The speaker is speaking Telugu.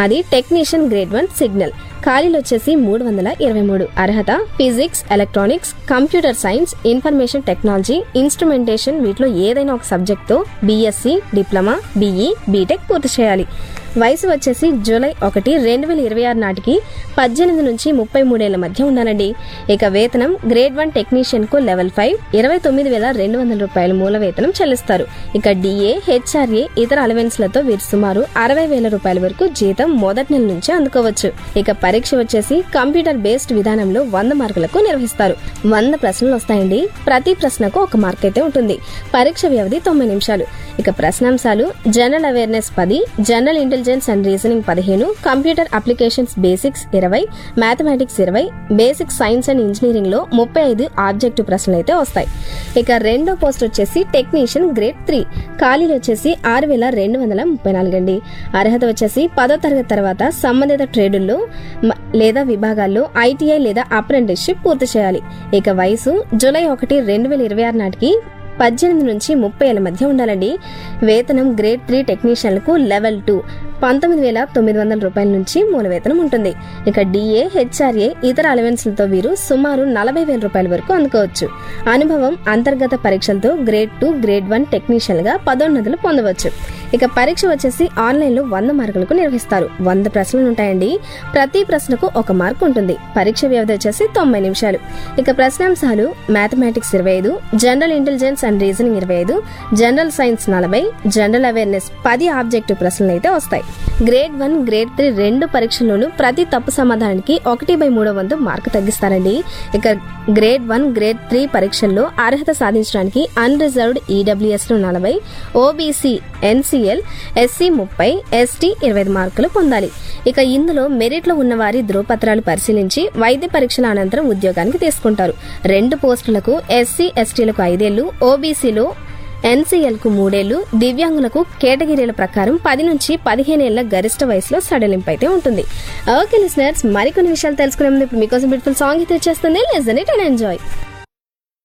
అది టెక్నీషియన్ గ్రేడ్ వన్ సిగ్నల్ ఖాళీలు వచ్చేసి మూడు వందల ఇరవై మూడు అర్హత physics electronics computer science information technology instrumentation వీటిలో ఏదైనా ఒక సబ్జెక్ట్తో బీఎస్సీ డిప్లొమా బీఈ బీటెక్ పూర్తి చేయాలి వయసు వచ్చేసి జూలై ఒకటి రెండు వేల ఇరవై ఆరు నాటికి పద్దెనిమిది నుంచి ముప్పై మూడేళ్ల మధ్య ఉండాలండి ఇక వేతనం గ్రేడ్ వన్ టెక్నీషియన్ కు లెవెల్ ఫైవ్ ఇరవై తొమ్మిది వేల రెండు వందల రూపాయల మూల వేతనం చెల్లిస్తారు ఇక డిఏ హెచ్ఆర్ఏ ఇతర అలవెన్స్లతో వీరు సుమారు అరవై వేల రూపాయల వరకు జీతం మొదటి నెల నుంచి అందుకోవచ్చు ఇక పరీక్ష వచ్చేసి కంప్యూటర్ బేస్డ్ విధానంలో వంద మార్కులకు నిర్వహిస్తారు వంద ప్రశ్నలు వస్తాయండి ప్రతి ప్రశ్నకు ఒక మార్క్ అయితే ఉంటుంది పరీక్ష వ్యవధి తొంభై నిమిషాలు ఇక ప్రశ్నాంశాలు జనరల్ అవేర్నెస్ పది జనరల్ ఇంటెలిజెన్స్ అండ్ రీజనింగ్ పదిహేను కంప్యూటర్ అప్లికేషన్స్ బేసిక్స్ ఇరవై మ్యాథమెటిక్స్ ఇరవై బేసిక్ సైన్స్ అండ్ ఇంజనీరింగ్ లో ముప్పై ఐదు ఆబ్జెక్టివ్ ప్రశ్నలు అయితే వస్తాయి ఇక రెండో పోస్ట్ వచ్చేసి టెక్నీషియన్ గ్రేడ్ త్రీ ఖాళీలు వచ్చేసి ఆరు వేల రెండు వందల ముప్పై నాలుగు అండి అర్హత వచ్చేసి పదో తరగతి తర్వాత సంబంధిత ట్రేడుల్లో మ- లేదా విభాగాల్లో ఐటీఐ లేదా అప్రెంటిస్షిప్ పూర్తి చేయాలి ఇక వయసు జూలై ఒకటి రెండు వేల ఇరవై ఆరు నాటికి పద్దెనిమిది నుంచి ముప్పై ఏళ్ళ మధ్య ఉండాలండి వేతనం గ్రేడ్ త్రీ టెక్నీషియన్లకు లెవెల్ టూ పంతొమ్మిది వేల తొమ్మిది వందల రూపాయల నుంచి మూల వేతనం ఉంటుంది ఇక డిఏ హెచ్ఆర్ఏ ఇతర అలవెన్స్లతో వీరు సుమారు నలభై వేల రూపాయల వరకు అందుకోవచ్చు అనుభవం అంతర్గత పరీక్షలతో గ్రేడ్ టూ గ్రేడ్ వన్ టెక్నీషియన్గా పదోన్నతులు పొందవచ్చు ఇక పరీక్ష వచ్చేసి ఆన్లైన్లో వంద మార్కులకు నిర్వహిస్తారు వంద ప్రశ్నలు ఉంటాయండి ప్రతి ప్రశ్నకు ఒక మార్కు ఉంటుంది పరీక్ష వ్యవధి వచ్చేసి తొంభై నిమిషాలు ఇక ప్రశ్నాంశాలు మ్యాథమెటిక్స్ ఇరవై ఐదు జనరల్ ఇంటెలిజెన్స్ అండ్ రీజనింగ్ ఇరవై ఐదు జనరల్ సైన్స్ నలభై జనరల్ అవేర్నెస్ పది ఆబ్జెక్టివ్ ప్రశ్నలు అయితే వస్తాయి గ్రేడ్ వన్ గ్రేడ్ త్రీ రెండు పరీక్షల్లోనూ ప్రతి తప్పు సమాధానానికి ఒకటి బై మూడో వంతు మార్కు తగ్గిస్తారండి ఇక గ్రేడ్ వన్ గ్రేడ్ త్రీ పరీక్షల్లో అర్హత సాధించడానికి అన్రిజర్వ్డ్ ఈడబ్ల్యూఎస్ లో నలభై ఓబీసీ ఎన్సీఎల్ ఎస్సీ ముప్పై ఎస్టీ ఇరవై ఐదు మార్కులు పొందాలి ఇక ఇందులో మెరిట్లో ఉన్న వారి ధృవపత్రాలు పరిశీలించి వైద్య పరీక్షల అనంతరం ఉద్యోగానికి తీసుకుంటారు రెండు పోస్టులకు ఎస్సీ ఎస్టీలకు ఐదేళ్లు ఓబీసీలో ఎన్సీఎల్ కు మూడేళ్లు దివ్యాంగులకు కేటగిరీల ప్రకారం పది నుంచి పదిహేను ఏళ్ల గరిష్ట వయసులో సడలింపు అయితే ఉంటుంది ఓకే లిసనర్స్ మరికొన్ని విషయాలు తెలుసుకునే ముందు ఇప్పుడు మీకోసం బ్యూటిఫుల్ సాంగ్ అయితే వచ్చేస్తుంది లెజన్ ఇట్ అండ్ ఎంజాయ్